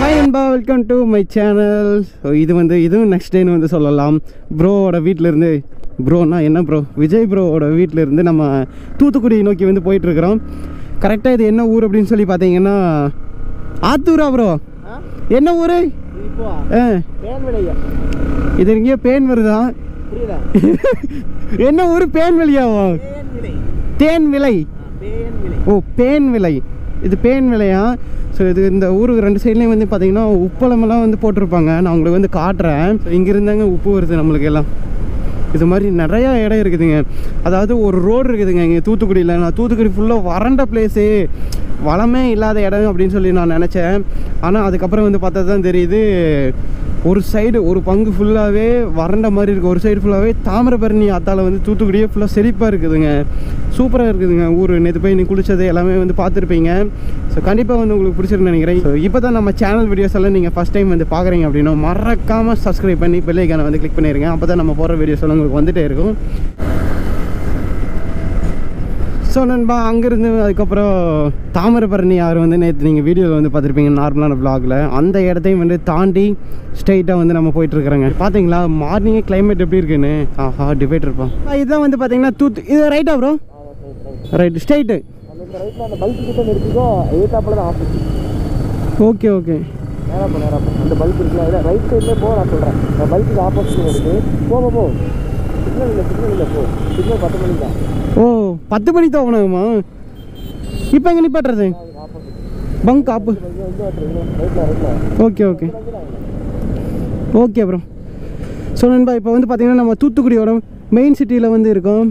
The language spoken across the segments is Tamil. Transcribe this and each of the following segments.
ஹாய் அன்பா welcome to my channel so இது வந்து இதுவும் நெக்ஸ்ட் டேன்னு வந்து சொல்லலாம் ப்ரோவோட வீட்டிலேருந்து ப்ரோனா என்ன ப்ரோ விஜய் ப்ரோவோட வீட்டிலேருந்து நம்ம தூத்துக்குடி நோக்கி வந்து போயிட்டுருக்குறோம் கரெக்டாக இது என்ன ஊர் அப்படின்னு சொல்லி பார்த்தீங்கன்னா ஆத்தூரா ப்ரோ என்ன ஊர் இப்போ ஆ பேன் விலையா இது எங்கேயோ பேன் வருதா புரியுதா என்ன ஊர் பேன் விலையாவா பேன் விலை தேன் விலை பேன் விலை ஓ பேன் விலை இது பேன் விலையா ஸோ இது இந்த ஊருக்கு ரெண்டு சைட்லேயும் வந்து பார்த்தீங்கன்னா உப்பளமெல்லாம் வந்து போட்டிருப்பாங்க நான் உங்களுக்கு வந்து காட்டுறேன் ஸோ இங்கே இருந்தாங்க உப்பு வருது நம்மளுக்கு எல்லாம் இது மாதிரி நிறையா இடம் இருக்குதுங்க அதாவது ஒரு ரோடு இருக்குதுங்க இங்கே தூத்துக்குடியில் நான் தூத்துக்குடி ஃபுல்லாக வறண்ட பிளேஸு வளமே இல்லாத இடம் அப்படின்னு சொல்லி நான் நினச்சேன் ஆனால் அதுக்கப்புறம் வந்து பார்த்தா தான் தெரியுது ஒரு சைடு ஒரு பங்கு ஃபுல்லாகவே வறண்ட மாதிரி இருக்குது ஒரு சைடு ஃபுல்லாகவே தாமிரபரணி ஆத்தால வந்து தூத்துக்குடியே ஃபுல்லாக செழிப்பாக இருக்குதுங்க சூப்பராக இருக்குதுங்க ஊர் நேற்று போய் நீ குளிச்சது எல்லாமே வந்து பார்த்துருப்பீங்க ஸோ கண்டிப்பாக வந்து உங்களுக்கு பிடிச்சிருக்குன்னு நினைக்கிறேன் ஸோ இப்போ தான் நம்ம சேனல் வீடியோஸ் எல்லாம் நீங்கள் ஃபஸ்ட் டைம் வந்து பார்க்குறீங்க அப்படின்னா மறக்காமல் சப்ஸ்கிரைப் பண்ணி பெல்லைக்கான வந்து கிளிக் பண்ணிடுங்க அப்போ தான் நம்ம போகிற வீடியோஸ் எல்லாம் உங்களுக்கு வந்துட்டே இருக்கும் ஸோ நண்பா அங்கேருந்து அதுக்கப்புறம் தாமிரபரணி ஆறு வந்து நேற்று நீங்கள் வீடியோவில் வந்து பார்த்துருப்பீங்க நார்மலான vlogல அந்த இடத்தையும் வந்து தாண்டி ஸ்ட்ரைட்டாக வந்து நம்ம போயிட்டுருக்குறோங்க பார்த்தீங்களா மார்னிங்கே climate எப்படி இருக்குன்னு ஆஹா டிபேட் இருப்பான் இதுதான் வந்து பார்த்தீங்கன்னா தூத்து இது ரைட்டா ப்ரோ ரைட் ஸ்ட்ரைட்டு அந்த ரைட்டில் அந்த பல்ப் கிட்ட நிறுத்திக்கோ எதிர்த்தாப்பில் தான் ஆஃபீஸ் ஓகே ஓகே நேராக போ நேராக போ அந்த பல்ப் இருக்குல்ல இல்லை ரைட் சைட்லேயே போ நான் சொல்கிறேன் அந்த பல்புக்கு ஆப்போசிட் இருக்கு போ போ போ சிக்னல் இல்லை சிக்னல் இல்லை போ சிக்னல் பத்து மணிக்கு தான் ஓ பத்து மணி தோக்கணுமா இப்போ எங்கே நிப்பாட்டுறது ஆப்போசிட் பங்க் ஆப்பு இங்கே வந்து ரைட்டில் ரைட்டில் okay okay okay bro so நண்பா இப்போ வந்து பார்த்தீங்கன்னா நம்ம தூத்துக்குடியோட மெயின் சிட்டியில் வந்து இருக்கோம்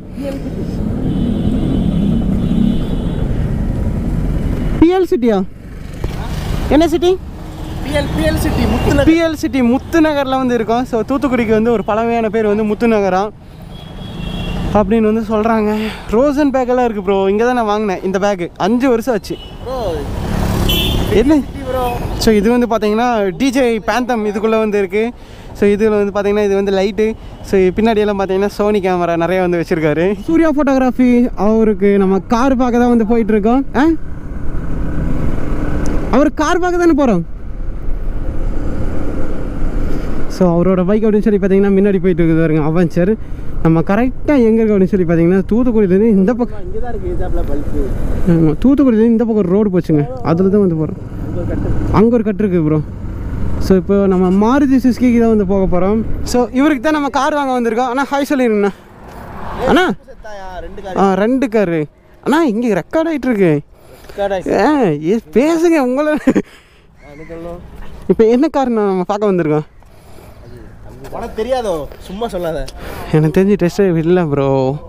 பிஎல் சிட்டியா என்ன சிட்டி பிஎல் பிஎல் சிட்டி முத்துல பிஎல் சிட்டி முத்துநகரில் வந்து இருக்கோம் ஸோ தூத்துக்குடிக்கு வந்து ஒரு பழமையான பேர் வந்து முத்துநகரா அப்படின்னு வந்து சொல்கிறாங்க ரோசன் பேக்கெல்லாம் இருக்குது ப்ரோ இங்கே தான் நான் வாங்கினேன் இந்த பேக்கு அஞ்சு வருஷம் ஆச்சு ப்ரோ என்ன சிட்டி ப்ரோ ஸோ இது வந்து பார்த்தீங்கன்னா டிஜே பேந்தம் இதுக்குள்ளே வந்து இருக்குது ஸோ இதில் வந்து பார்த்தீங்கன்னா இது வந்து லைட்டு ஸோ பின்னாடியெல்லாம் பார்த்தீங்கன்னா சோனி கேமரா நிறைய வந்து வச்சுருக்காரு சூர்யா ஃபோட்டோகிராஃபி அவருக்கு நம்ம கார் பார்க்க தான் வந்து போயிட்டுருக்கோம் ஆ அவர் கார் பார்க்க தானே போகிறோம் ஸோ அவரோட பைக் அப்படின்னு சொல்லி பார்த்தீங்கன்னா முன்னாடி போயிட்டு இருக்குது பாருங்க அவன்ச்சர் நம்ம கரெக்டாக எங்கே இருக்கு அப்படின்னு சொல்லி பார்த்தீங்கன்னா தூத்துக்குடியிலேருந்து இந்த பக்கம் இங்கே தான் இருக்குது எதிர்த்தாப்பில் பல்பு ஆமாம் தூத்துக்குடியிலேருந்து இந்த பக்கம் ரோடு போச்சுங்க அதில் தான் வந்து போகிறோம் இங்கே ஒரு கட்டு அங்கே ஒரு கட்டு இருக்குது ப்ரோ ஸோ இப்போ நம்ம மாருதி சுஸ்கிக்கு தான் வந்து போக போகிறோம் ஸோ இவருக்கு தான் நம்ம கார் வாங்க வந்திருக்கோம் அண்ணா ஹாய் சொல்லிருங்கண்ணா அண்ணா செத்தாயா ரெண்டு கார் ஆ ரெண்டு காரு அண்ணா இங்கே ரெக்கார்ட் ஆகிட்டு இருக்கு கார்டா ஏ ஏ, பேசுங்க உங்களை என்ன சொல்லணும் இப்போ என்ன காருண்ணா நம்ம பார்க்க வந்திருக்கோம் உனக்கு தெரியாதோ சும்மா சொல்லாத எனக்கு தெரிஞ்சு டெஸ்ட் ட்ரைவ் இல்லை ப்ரோ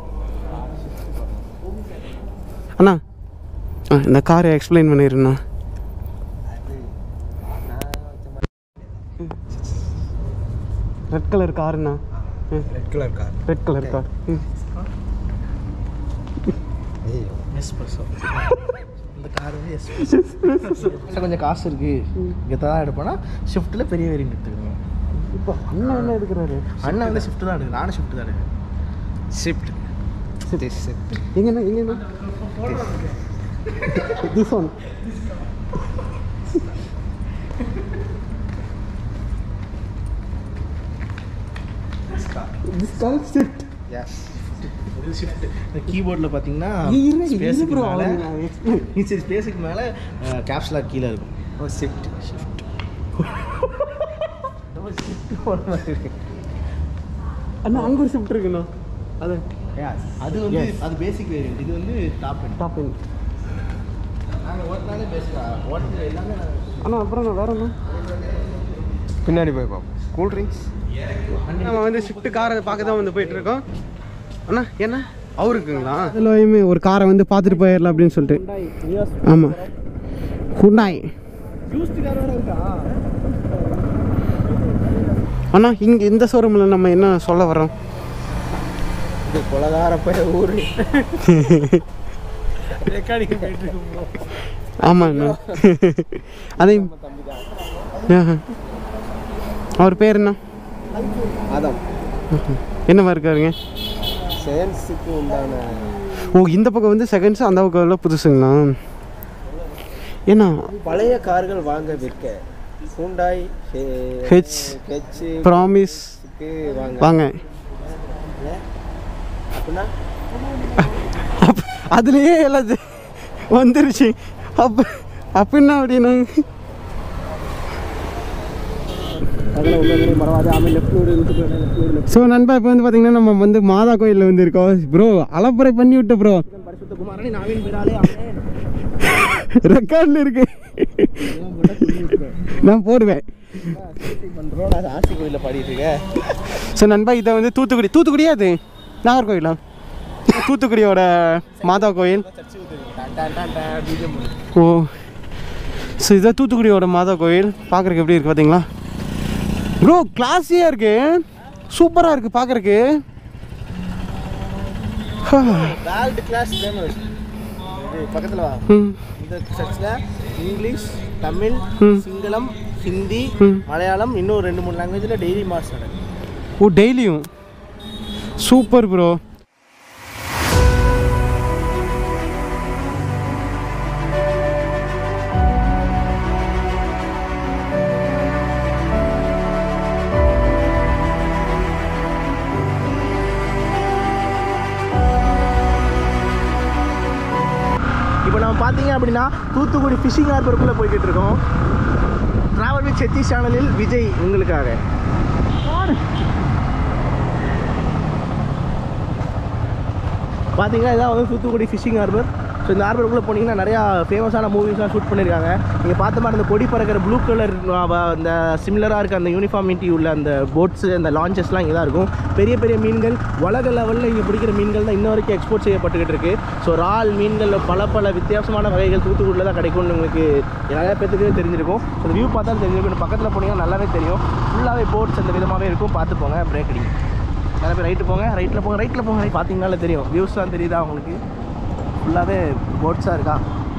அண்ணா ஆ இந்த காரை எக்ஸ்பிளைன் பண்ணிடுண்ணா ரெட் கலர் காருண்ணா red colour car red colour car ம் எஸ்பிரஸோ இந்த கார் வந்து எஸ்பிரஸோ கொஞ்சம் காசு இருக்கு இங்கே தான் எடுப்போம்னா ஷிஃப்ட்டில் பெரிய வேரியன்ட் எடுத்துக்கணும் இப்போ அண்ணன் என்ன எடுக்கிறாரு அண்ணன் வந்து ஷிஃப்ட் தான் எடுக்கு நானும் ஷிஃப்ட் தான் எடுக்கேன் ஷிஃப்ட் ஷிஃப்ட் எங்கண்ணா எங்கண்ணா திஸ் ஒன் திஸ் கால் ஷிஃப்ட் எஸ் இது ஷிஃப்ட் இந்த கீபோர்டில் பார்த்தீங்கன்னா இரு, இரு ஸ்பேஸுக்கு bro, மேலே நான் explain- சரி ஸ்பேஸுக்கு மேலே கேப்ஸ்லாக் கீழே இருக்கும் ஓ ஷிஃப்ட் ஷிஃப்ட் அண்ணா அங்கே ஒரு ஷிஃப்ட் இருக்குண்ணா அது அது வந்து அது பேசிக் வேரியன்ட் இது வந்து டாப் எண்ட் டாப் எண்ட் நாங்கள் ஓட்டினாலே பேசிக்கலாம் ஓட்டுறது எல்லாமே நாங்கள் அண்ணா அப்புறம் நான் வேற என்ன பின்னாடி போய் பார்ப்போம் கூல் ட்ரிங்க்ஸ் நம்ம வந்து ஷிஃப்ட் காரை பார்க்க தான் வந்து போயிட்டு இருக்கோம் அண்ணா என்ன அவருக்குங்களா அதுலயுமே ஒரு காரை வந்து பார்த்துட்டு போயிடலாம் அப்படின்னு சொல்லிட்டு ஆமாம் ஹுண்டாய் அண்ணா இங்கே இந்த ஷோரூமில் நம்ம என்ன சொல்ல வரோம் இது கொலகார போய் ஊர் ரெக்கார்டிங் போயிட்டு இருக்கும் ஆமாண்ணா அதே ஆஹா. அவர் பேர் என்ன அதான் என்னவா இருக்காருங்க செகண்ட்ஸுக்கு உண்டான ஓ இந்த பக்கம் வந்து செகண்ட்ஸ் அந்த பக்கம் எல்லாம் புதுசுங்களா ஏன்னா பழைய கார்கள் வாங்க விற்க ஹூண்டாய் ஹெச் ஹெச் ப்ராமிஸ்க்கு வாங்க வாங்க அப்படின்னா அப் அதுலேயே எல்லாம் இது வந்துருச்சு அப்போ அப்படின்னா அப்படின்னா அதில் உள்ள மறவாது ஆಮೇಲೆ ಲೆಫ್ಟ್ ನೋಡಿ ಲೆಫ್ಟ್ ನೋಡಿ ಲೆಫ್ಟ್ ನೋಡಿ ஸோ நண்பா இப்போ வந்து பார்த்தீங்கன்னா நம்ம வந்து மாதா கோயிலில் வந்து இருக்கோம் ப்ரோ அலப்பறை பண்ணி விட்ட ப்ரோ பரிசுத்த குமாரனே நாவின் பிறாலே அவனே ரெக்கார்டில் இருக்கு நான் போடுவேன் பண்ணுறோம் நான் ஆசி கோயிலில் பாடிட்டு இருக்கேன் ஸோ நண்பா இதை வந்து தூத்துக்குடி தூத்துக்குடியா அது நாகர்கோயிலா தூத்துக்குடியோட மாதா கோயில் பிஜிஎம் ஓ ஸோ இதான் தூத்துக்குடியோட மாதா கோயில் பார்க்குறக்கு எப்படி இருக்குது பார்த்தீங்களா ப்ரோ கிளாஸியாக இருக்கு சூப்பராக இருக்குது பார்க்குறக்கு வேர்ல்டு கிளாஸ் ஃபேமஸ் பக்கத்தில் வா ம் இந்த சர்ச்சில் இங்கிலீஷ் தமிழ் ம். சிங்களம் ஹிந்தி ம். மலையாளம் இன்னும் ரெண்டு மூணு லாங்குவேஜில் டெய்லி மாஸ் நடக்கும் ஓ டெய்லியும் சூப்பர் ப்ரோ இப்போ நம்ம பார்த்தீங்க அப்படின்னா தூத்துக்குடி ஃபிஷிங் ஹார்பருக்குள்ளே போய்கிட்டு இருக்கோம் ட்ராவல் வித் செத்தி சேனலில் விஜய் உங்களுக்காக பார்த்தீங்கன்னா இதான் வந்து தூத்துக்குடி ஃபிஷிங் ஹார்பர் ஸோ இந்த ஹார்பருக்குள்ளே போனீங்கன்னா நிறையா ஃபேமஸான மூவிஸ்லாம் ஷூட் பண்ணியிருக்காங்க நீங்கள் பார்த்த மாதிரி அந்த கொடி பறக்கிற ப்ளூ கலர் அந்த சிமிலராக இருக்க அந்த யூனிஃபார்மிட்டி உள்ள அந்த போட்ஸு அந்த லான்ச்சஸ்லாம் இங்கே தான் இருக்கும் பெரிய பெரிய மீன்கள் உலக லெவலில் இங்கே பிடிக்கிற மீன்கள் தான் இன்ன வரைக்கும் எக்ஸ்போர்ட் செய்யப்பட்டுக்கிட்டு இருக்கு ஸோ இறால் மீன்கள் பல பல வித்தியாசமான வகைகள் தூத்துக்குடியில் தான் கிடைக்கும்னு உங்களுக்கு நிறைய பேர்த்துக்கு தெரிஞ்சிருக்கும் அந்த வியூ பார்த்தா தெரிஞ்சிருக்கும் பக்கத்தில் போனீங்கன்னா நல்லாவே தெரியும் ஃபுல்லாகவே போட்ஸ் அந்த விதமாகவே இருக்கும் பார்த்து போங்க பிரேக் அடிங்க நிறைய பேர் ரைட்டு போங்க ரைட்டில் போங்க ரைட்டில் போங்க பார்த்தீங்கனாலே தெரியும் வியூஸ்லாம் தெரியுதா உங்களுக்கு ஃபுல்லாகவே போட்ஸாக இருக்கா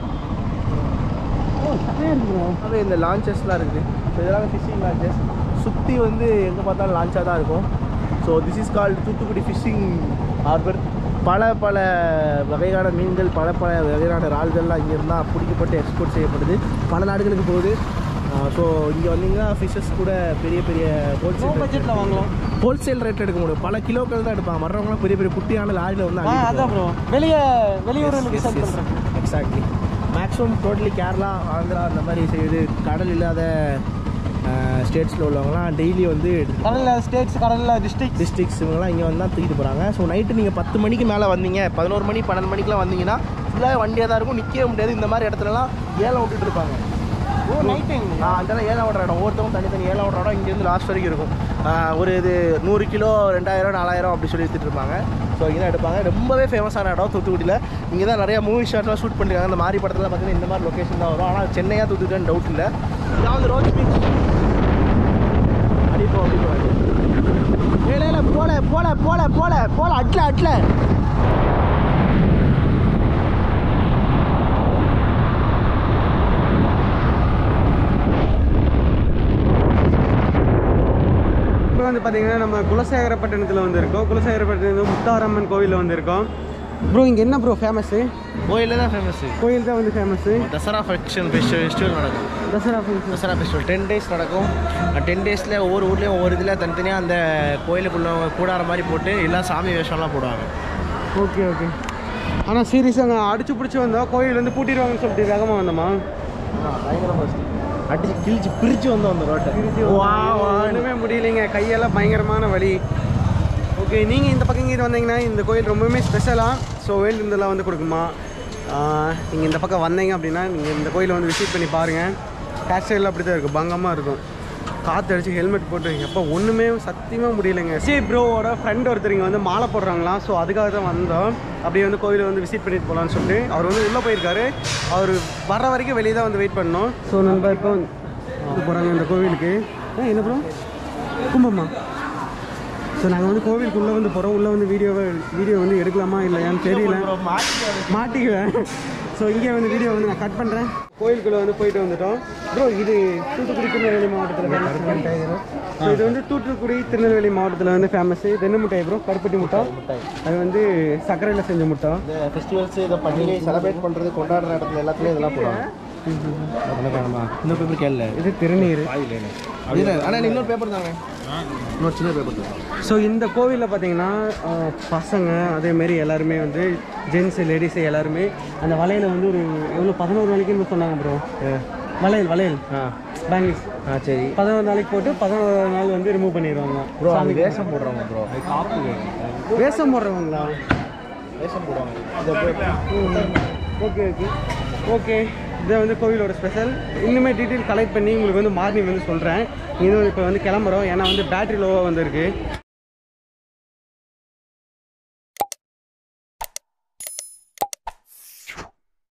ஃபுல்லாகவே இந்த லான்ச்சஸ்லாம் இருக்குது ஸோ இதெல்லாம் ஃபிஷிங் லான்ச்சஸ் சுற்றி வந்து எங்கே பார்த்தாலும் லான்ச்சாக தான் இருக்கும் so this is called Thoothukudi fishing harbour பல பல வகையான மீன்கள் பல பல வகையான இறால்கள்லாம் இங்கேருந்து தான் பிடிக்கப்பட்டு எக்ஸ்போர்ட் செய்யப்படுது பல நாடுகளுக்கு போகுது ஸோ இங்கே வந்தீங்கன்னா ஃபிஷஸ் கூட பெரிய பெரிய ஹோல்சேல் பட்ஜெட்டில் வாங்கலாம் ஹோல்சேல் ரேட் எடுக்க முடியும் பல கிலோக்கள் தான் எடுப்பாங்க மற்றவங்களாம் பெரிய பெரிய குட்டியான லாரியில் வந்து ஆ அதான் ப்ரோ வெளியே வெளியூர்களுக்கு செல் எக்ஸாக்ட்லி பண்ணுறேன் exactly maximum totally Kerala Andhra அந்த மாதிரி செய்யுது கடல் இல்லாத ஸ்டேட்ஸில் உள்ளவங்கலாம் டெய்லி வந்து கடலில் ஸ்டேட்ஸ் கடலில் டிஸ்ட்ரிக்ட் டிஸ்ட்ரிக்ஸ் இவங்கலாம் இங்கே வந்து தான் தூக்கிட்டு போகிறாங்க ஸோ நைட்டு நீங்கள் பத்து மணிக்கு மேலே வந்தீங்க பதினோரு மணி பன்னெண்டு மணிக்கெலாம் வந்தீங்கன்னா ஃபுல்லாக வண்டியாக தான் இருக்கும் நிற்கவே முடியாது இந்த மாதிரி இடத்துலலாம் ஏலம் விட்டுட்டு இருப்பாங்க ஓ நைட் டைம் ஆ அந்த ஏலம் விடுற இடம் ஒவ்வொருத்தவங்க தனித்தனி ஏலம் விடுற இடம் இங்கேருந்து லாஸ்ட் வரைக்கும் இருக்கும் ஆ, ஒரு இது நூறு கிலோ ரெண்டாயிரம் நாலாயிரம் அப்படி சொல்லி வித்துட்டு இருப்பாங்க ஸோ இங்கே தான் எடுப்பாங்க ரொம்பவே ஃபேமஸான இடம் தூத்துக்குடியில் இங்கே தான் நிறைய மூவி ஷாட்லாம் ஷூட் பண்ணிருக்காங்க இந்த மாதிரி படத்தில் பார்த்தீங்கன்னா இந்த மாதிரி லொக்கேஷன் தான் வரும் ஆனால் சென்னையாக தூத்துக்குடின்னு டவுட் இல்லை இதான் வந்து ரோஸ் பீச் அடிப்போம் அடிப்போம் ஏல ஏல போல போல போல போல போல அட்ல அட்ல இப்போ வந்து பார்த்தீங்கன்னா நம்ம குலசேகரப்பட்டினத்தில் வந்து இருக்கோம் குலசேகரப்பட்டினம் முத்தாரம்மன் கோவிலில் வந்து இருக்கோம் ப்ரோ இங்கே என்ன ப்ரோ ஃபேமஸ்ஸு கோயிலில் தான் ஃபேமஸ்ஸு கோயில் தான் வந்து ஃபேமஸ்ஸு தசரா ஃபெக்ஷன் ஃபெஸ்டிவல் நடக்கும் Dasara function Dasara festival ten days நடக்கும் டென் டேஸில் ஒவ்வொரு ஊர்லேயும் ஒவ்வொரு இதில் தனித்தனியாக அந்த கோயிலுக்குள்ள கூடார மாதிரி போட்டு எல்லாம் சாமி வேஷம்லாம் போடுவாங்க ஓகே ஓகே ஆனால் சீரியஸாக அங்கே அடிச்சு பிடிச்சி வந்தோம் கோயில் வந்து பூட்டிடுவாங்கன்னு சொல்லிட்டு வேகமாக வந்தோமா பயங்கர ஃபஸ்ட் அடிச்சு கிழிச்சு பிரித்து வந்தோம் அந்த ரோட்டை வா வா ஒன்றுமே முடியலைங்க கையெல்லாம் பயங்கரமான வலி ஓகே நீங்கள் இந்த பக்கம் இங்கே வந்தீங்கன்னா இந்த கோயில் ரொம்பவுமே ஸ்பெஷலாக ஸோ வேண்டியிருந்தெல்லாம் வந்து கொடுக்குமா நீங்கள் இந்த பக்கம் வந்தீங்க அப்படின்னா நீங்கள் இந்த கோயிலை வந்து விசிட் பண்ணி பாருங்கள் ஹேர் ஸ்டைலில் அப்படி தான் இருக்கும் பங்கமாக இருக்கும் காற்று அடிச்சு ஹெல்மெட் போட்டு எப்போ ஒன்றுமே சத்தியமாக முடியலைங்க சி ப்ரோவோட ஃப்ரெண்ட் ஒருத்தர் இங்கே வந்து மாலை போடுறாங்களாம் ஸோ அதுக்காக தான் வந்தோம் அப்படியே வந்து கோயிலை வந்து விசிட் பண்ணிட்டு போகலான்னு சொல்லிட்டு அவர் வந்து உள்ளே போயிருக்காரு அவர் வர்ற வரைக்கும் வெளியே தான் வந்து வெயிட் பண்ணோம் ஸோ நம்ம இப்போ போகிறாங்க இந்த கோவிலுக்கு ஆ என்ன ப்ரோ கும்பமா ஸோ நாங்கள் வந்து கோவிலுக்குள்ளே வந்து போகிறோம் உள்ளே வந்து வீடியோவை வீடியோ வந்து எடுக்கலாமா இல்லையான்னு தெரியல மாட்டிக்குவேன் ஸோ இங்கே வந்து வீடியோ வந்து நான் கட் பண்ணுறேன் கோயிலுக்குள்ளே வந்து போயிட்டு வந்துட்டோம் ப்ரோ இது தூத்துக்குடி திருநெல்வேலி மாவட்டத்தில் ஸோ இது வந்து தூத்துக்குடி திருநெல்வேலி மாவட்டத்தில் வந்து ஃபேமஸ் இது என்ன முட்டை ப்ரோ கருப்பட்டி முட்டை அது வந்து சர்க்கரையில் செஞ்ச முட்டை இந்த ஃபெஸ்டிவல்ஸ் இதை பண்டிகை செலிப்ரேட் பண்ணுறது கொண்டாடுற இடத்துல எல்லாத்துலேயும் இதெல்லாம் போடுவாங்க இன்னொரு பேப்பர் கேள்ல இது திருநீர் இல்லை ஆனால் இன்னொரு பேப்பர் தாங்க இன்னொரு சின்ன பேப்பர் தாங்க ஸோ இந்த கோவிலில் பார்த்தீங்கன்னா அஹ், பசங்க அதேமாரி எல்லாருமே வந்து ஜென்ஸு லேடிஸு எல்லாருமே அந்த வளையலை வந்து ஒரு எவ்வளோ பதினோரு நாளைக்குன்னு சொன்னாங்க ப்ரோ வளையல் வளையல் ஆ பேங்கிள்ஸ் ஆ சரி பதினோரு நாளைக்கு போட்டு பதினோரு நாள் வந்து ரிமூவ் பண்ணிடுவாங்க ப்ரோ அது வேஷம் போடுறவங்க ப்ரோ அது காப்பு வேஷம் போடுறவங்களா வேஷம் போடுவாங்க ஓகே ஓகே ஓகே இதை வந்து கோவிலோட ஸ்பெஷல் இன்னுமே டீட்டெயில் கலெக்ட் பண்ணி உங்களுக்கு வந்து மார்னிங் வந்து சொல்கிறேன் இது இப்போ வந்து கிளம்புறோம் ஏன்னா வந்து பேட்டரி லோவாக வந்திருக்கு